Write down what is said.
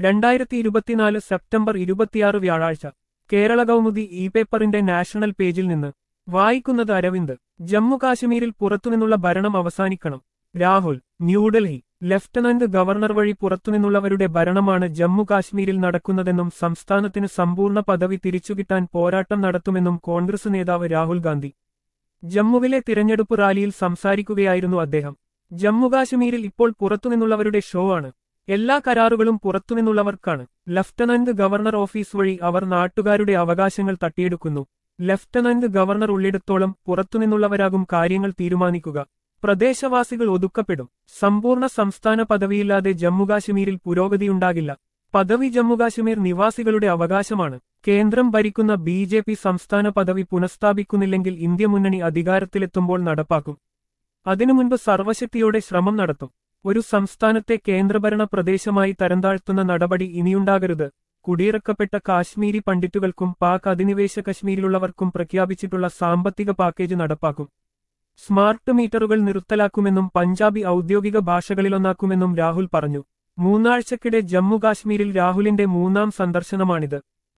രണ്ടായിരത്തി ഇരുപത്തിനാല് സെപ്റ്റംബർ ഇരുപത്തിയാറ് വ്യാഴാഴ്ച കേരള കൗമുദി ഇ പേപ്പറിന്റെ നാഷണൽ പേജിൽ നിന്ന് വായിക്കുന്നത് അരവിന്ദ് ജമ്മു കാശ്മീരിൽ പുറത്തുനിന്നുള്ള ഭരണം അവസാനിക്കണം രാഹുൽ ന്യൂഡൽഹി ലഫ്റ്റനന്റ് ഗവർണർ വഴി പുറത്തുനിന്നുള്ളവരുടെ ഭരണമാണ് ജമ്മു കാശ്മീരിൽ നടക്കുന്നതെന്നും സംസ്ഥാനത്തിന് സമ്പൂർണ്ണ പദവി തിരിച്ചുകിട്ടാൻ പോരാട്ടം നടത്തുമെന്നും കോൺഗ്രസ് നേതാവ് രാഹുൽ ഗാന്ധി ജമ്മുവിലെ തിരഞ്ഞെടുപ്പ് റാലിയിൽ സംസാരിക്കുകയായിരുന്നു അദ്ദേഹം ജമ്മുകാശ്മീരിൽ ഇപ്പോൾ പുറത്തുനിന്നുള്ളവരുടെ ഷോ ആണ് എല്ലാ കരാറുകളും പുറത്തുനിന്നുള്ളവർക്കാണ് ലഫ്റ്റനന്റ് ഗവർണർ ഓഫീസ് വഴി അവർ നാട്ടുകാരുടെ അവകാശങ്ങൾ തട്ടിയെടുക്കുന്നു ലഫ്റ്റനന്റ് ഗവർണർ ഉള്ളിടത്തോളം പുറത്തുനിന്നുള്ളവരാകും കാര്യങ്ങൾ തീരുമാനിക്കുക പ്രദേശവാസികൾ ഒതുക്കപ്പെടും സമ്പൂർണ്ണ സംസ്ഥാന പദവിയില്ലാതെ ജമ്മുകാശ്മീരിൽ പുരോഗതിയുണ്ടാകില്ല പദവി ജമ്മുകാശ്മീർ നിവാസികളുടെ അവകാശമാണ് കേന്ദ്രം ഭരിക്കുന്ന ബി ജെ പി സംസ്ഥാന പദവി പുനഃസ്ഥാപിക്കുന്നില്ലെങ്കിൽ ഇന്ത്യ മുന്നണി അധികാരത്തിലെത്തുമ്പോൾ നടപ്പാക്കും അതിനു മുൻപ് സർവശക്തിയോടെ ശ്രമം നടത്തും ഒരു സംസ്ഥാനത്തെ കേന്ദ്രഭരണ പ്രദേശമായി തരംതാഴ്ത്തുന്ന നടപടി ഇനിയുണ്ടാകരുത് കുടിയിറക്കപ്പെട്ട കാശ്മീരി പണ്ഡിറ്റുകൾക്കും പാക് അധിനിവേശ കശ്മീരിലുള്ളവർക്കും പ്രഖ്യാപിച്ചിട്ടുള്ള സാമ്പത്തിക പാക്കേജ് നടപ്പാക്കും സ്മാർട്ട് മീറ്ററുകൾ നിർത്തലാക്കുമെന്നും പഞ്ചാബി ഔദ്യോഗിക ഭാഷകളിലൊന്നാക്കുമെന്നും രാഹുൽ പറഞ്ഞു മൂന്നാഴ്ചക്കിടെ ജമ്മു കാശ്മീരിൽ രാഹുലിന്റെ മൂന്നാം സന്ദർശനമാണിത്